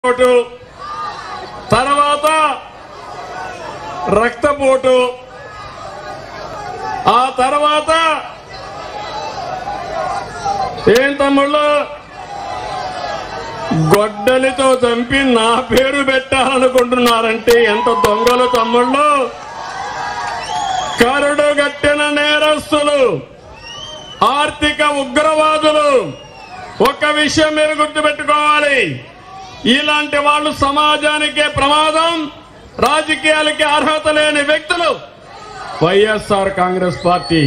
vote తర్వాత రక్తపోటు ఆ తర్వాత ఏం తమ్ముళ్ళు గొడ్డలితో చంపి నా పేరు పెట్టాలనుకుంటున్నారంటే ఎంత దొంగలు తమ్ముళ్ళు కరుడు గట్టిన నేరస్తులు ఆర్థిక ఉగ్రవాదులు ఒక్క విషయం మీరు గుర్తుపెట్టుకోవాలి ఇలాంటి వాళ్ళు సమాజానికే ప్రమాదం రాజకీయాలకి అర్హత లేని వ్యక్తులు వైఎస్ఆర్ కాంగ్రెస్ పార్టీ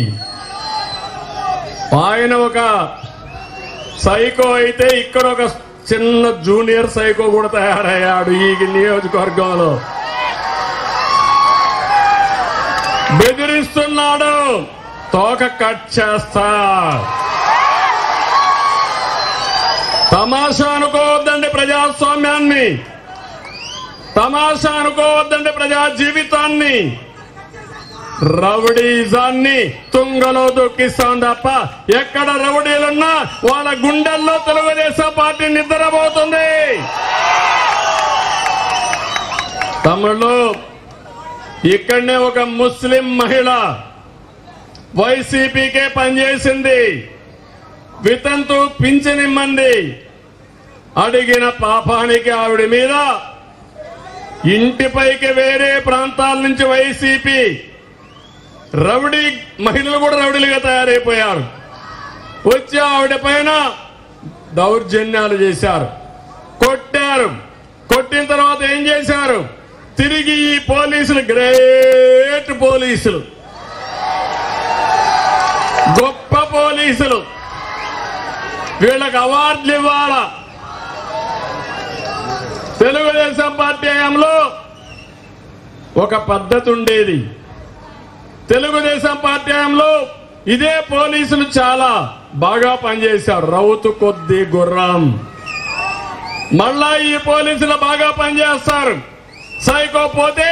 ఆయన ఒక సైకో అయితే ఇక్కడ ఒక చిన్న జూనియర్ సైకో కూడా తయారయ్యాడు ఈ నియోజకవర్గంలో బెదిరిస్తున్నాడు తోక కట్ చేస్తా తమాషా అనుకోవద్దండి ప్రజాస్వామ్యాన్ని తమాషా అనుకోవద్దండి ప్రజా జీవితాన్ని రౌడీజాన్ని తుంగలో దొక్కిస్తాం తప్ప ఎక్కడ రౌడీలున్నా వాళ్ళ గుండెల్లో తెలుగుదేశం పార్టీ నిద్రపోతుంది తమ్ముళ్ళు ఇక్కడనే ఒక ముస్లిం మహిళ వైసీపీకే పనిచేసింది వితంతు పింఛనిమ్మంది అడిగిన పాపానికి ఆవిడ మీద ఇంటిపైకి వేరే ప్రాంతాల నుంచి వైసీపీ రౌడీ మహిళలు కూడా రౌడీలుగా తయారైపోయారు వచ్చి ఆవిడ పైన దౌర్జన్యాలు చేశారు కొట్టారు కొట్టిన తర్వాత ఏం చేశారు తిరిగి ఈ పోలీసులు గ్రేట్ పోలీసులు గొప్ప పోలీసులు వీళ్ళకి అవార్డులు ఇవ్వాలా తెలుగుదేశం పార్టీ హయాంలో ఒక పద్ధతి ఉండేది తెలుగుదేశం పార్టీ హయాంలో ఇదే పోలీసులు చాలా బాగా పనిచేశారు రౌతు కొద్ది గుర్రం మళ్ళా ఈ పోలీసులు బాగా పనిచేస్తారు సైకో పోతే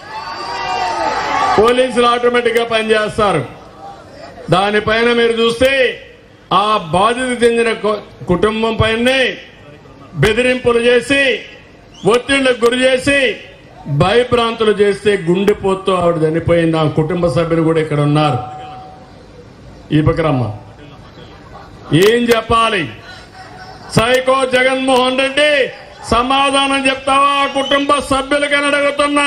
పోలీసులు ఆటోమేటిక్ గా పనిచేస్తారు దానిపైన మీరు చూస్తే ఆ బాధిత చెందిన కు- కుటుంబం పైనే బెదిరింపులు చేసి ఒత్తిళ్లకు గురి చేసి భయభ్రాంతులు చేస్తే గుండెపోతూ ఆవిడ చనిపోయింది ఆ కుటుంబ సభ్యులు కూడా ఇక్కడ ఉన్నారు ఈ పక్కరమ్మ ఏం చెప్పాలి సైకో జగన్మోహన్ రెడ్డి సమాధానం చెప్తావా ఆ కుటుంబ సభ్యులకని అడుగుతున్నా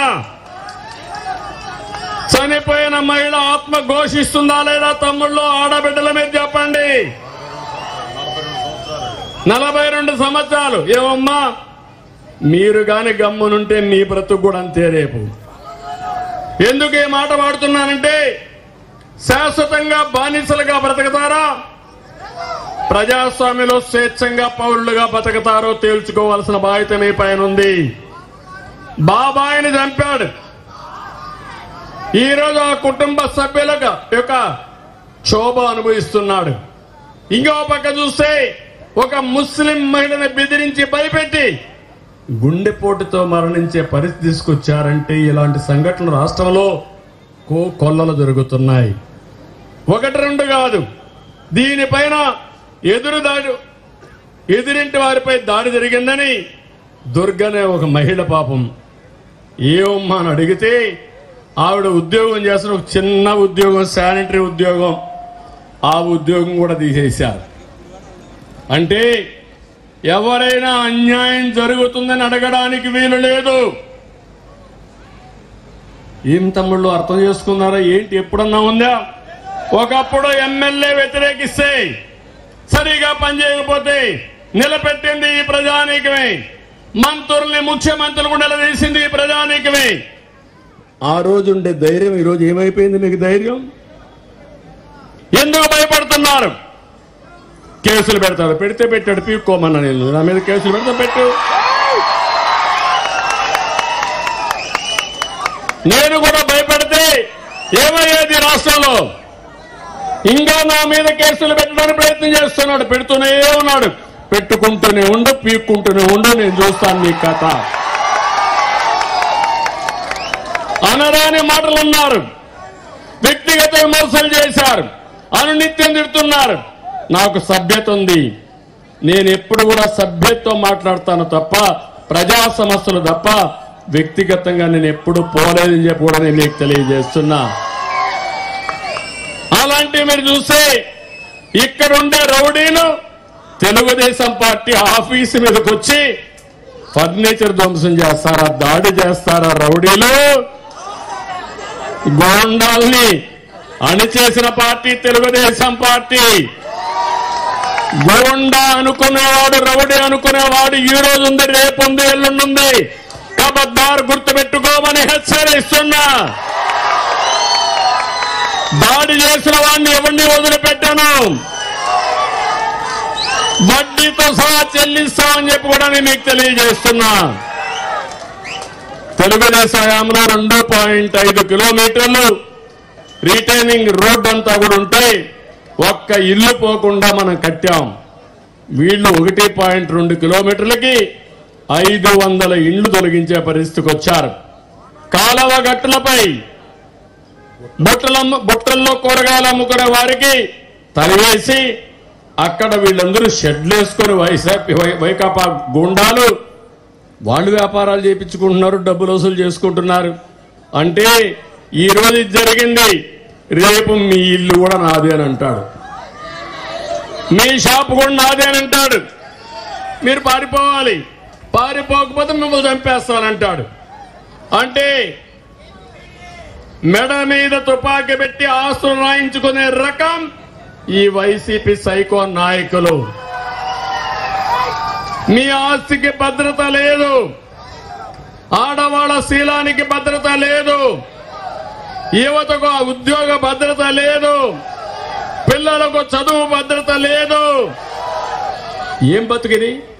చనిపోయిన మహిళ ఆత్మ ఘోషిస్తుందా లేదా తమ్ముళ్ళు ఆడబిడ్డల మీద చెప్పండి నలభై రెండు సంవత్సరాలు ఏమమ్మా మీరు గాని గమ్మునుంటే మీ బ్రతుకు కూడా అంతే రేపు ఎందుకు ఈ మాట వాడుతున్నానంటే శాశ్వతంగా బానిసలుగా బ్రతుకుతారా ప్రజాస్వామ్యంలో స్వేచ్ఛంగా పౌరులుగా బతుకుతారో తేల్చుకోవాల్సిన బాధ్యత మీ పైన ఉంది బాబాయిని చంపాడు ఈ రోజు ఆ కుటుంబ సభ్యులకు యొక్క క్షోభ అనుభవిస్తున్నాడు ఇంకో పక్క చూస్తే ఒక ముస్లిం మహిళను బెదిరించి భయపెట్టి గుండెపోటుతో మరణించే పరిస్థితి తీసుకొచ్చారంటే ఇలాంటి సంఘటనలు రాష్ట్రంలో కో కొల్లలు జరుగుతున్నాయి ఒకటి రెండు కాదు దీనిపైన ఎదురు దాడి ఎదురింటి వారిపై దాడి జరిగిందని దుర్గనే ఒక మహిళ పాపం ఏమమ్మా అని అడిగితే ఆవిడ ఉద్యోగం చేస్తున్న ఒక చిన్న ఉద్యోగం శానిటరీ ఉద్యోగం ఆ ఉద్యోగం కూడా తీసేశారు అంటే ఎవరైనా అన్యాయం జరుగుతుందని అడగడానికి వీలు లేదు ఏం తమ్ముళ్ళు అర్థం చేసుకున్నారా ఏంటి ఎప్పుడన్నా ఉందా ఒకప్పుడు ఎమ్మెల్యే వ్యతిరేకిస్తే సరిగా పనిచేయకపోతే నిలబెట్టింది ఈ ప్రజానీకమే మంత్రుల్ని ముఖ్యమంత్రులు కూడా నిలదీసింది ఈ ప్రజానీకమే ఆ రోజు ఉండే ధైర్యం ఈ రోజు ఏమైపోయింది మీకు ధైర్యం ఎందుకు భయపడుతున్నారు కేసులు పెడతాడు పెడితే పెట్టాడు పీక్కోమన్నా నేను నా మీద కేసులు పెడితే పెట్టు నేను కూడా భయపడితే ఏమయ్యేది రాష్ట్రంలో ఇంకా నా మీద కేసులు పెట్టడానికి ప్రయత్నం చేస్తున్నాడు పెడుతూనే ఉన్నాడు పెట్టుకుంటూనే ఉండు పీక్కుంటూనే ఉండు నేను చూస్తాను నీ కథ అనరాని మాటలు ఉన్నారు వ్యక్తిగత విమర్శలు చేశారు అనునిత్యం తిడుతున్నారు నాకు సభ్యత ఉంది నేను ఎప్పుడు కూడా సభ్యతతో మాట్లాడతాను తప్ప ప్రజా సమస్యలు తప్ప వ్యక్తిగతంగా నేను ఎప్పుడు పోలేదని చెప్పి కూడా నేను మీకు తెలియజేస్తున్నా అలాంటివి మీరు చూస్తే ఇక్కడుండే రౌడీలు తెలుగుదేశం పార్టీ ఆఫీసు మీదకి వచ్చి ఫర్నిచర్ ధ్వంసం చేస్తారా దాడి చేస్తారా రౌడీలు గోండాల్ని అణిచేసిన పార్టీ తెలుగుదేశం పార్టీ గోండా అనుకునేవాడు రౌడీ అనుకునేవాడు ఈ రోజు ఉంది రేపు ఉంది ఎల్లుండుంది కబద్దారు గుర్తుపెట్టుకోమని హెచ్చరిస్తున్నా దాడి చేసిన వాడిని ఎవరిని వదిలిపెట్టాను వడ్డీతో సహా చెల్లిస్తామని చెప్పి కూడా నేను మీకు తెలియజేస్తున్నా తెలుగుదేశం హయాంలో రెండు పాయింట్ ఐదు కిలోమీటర్లు రీటైనింగ్ రోడ్ అంతా కూడా ఉంటే ఒక్క ఇల్లు పోకుండా మనం కట్టాం వీళ్ళు ఒకటి పాయింట్ రెండు కిలోమీటర్లకి ఐదు వందల ఇండ్లు తొలగించే పరిస్థితికి వచ్చారు కాలవ గట్టులపై బుట్టల బుట్టల్లో కూరగాయలు అమ్ముకునే వారికి తలివేసి అక్కడ వీళ్ళందరూ షెడ్లు వేసుకొని వైసీపీ వై- వైకాపా గుండాలు వాళ్ళు వ్యాపారాలు చేయించుకుంటున్నారు డబ్బులు వసూలు చేసుకుంటున్నారు అంటే ఈ రోజు ఇది జరిగింది రేపు మీ ఇల్లు కూడా నాదే అని అంటాడు మీ షాప్ కూడా నాదే అని అంటాడు మీరు పారిపోవాలి పారిపోకపోతే మిమ్మల్ని చంపేస్తానంటాడు అంటే మెడ మీద తుపాకీ పెట్టి ఆస్తులు రాయించుకునే రకం ఈ వైసీపీ సైకో నాయకులు మీ ఆస్తికి భద్రత లేదు ఆడవాళ్ళ శీలానికి భద్రత లేదు యువతకు ఆ ఉద్యోగ భద్రత లేదు పిల్లలకు చదువు భద్రత లేదు ఏం బతుకిది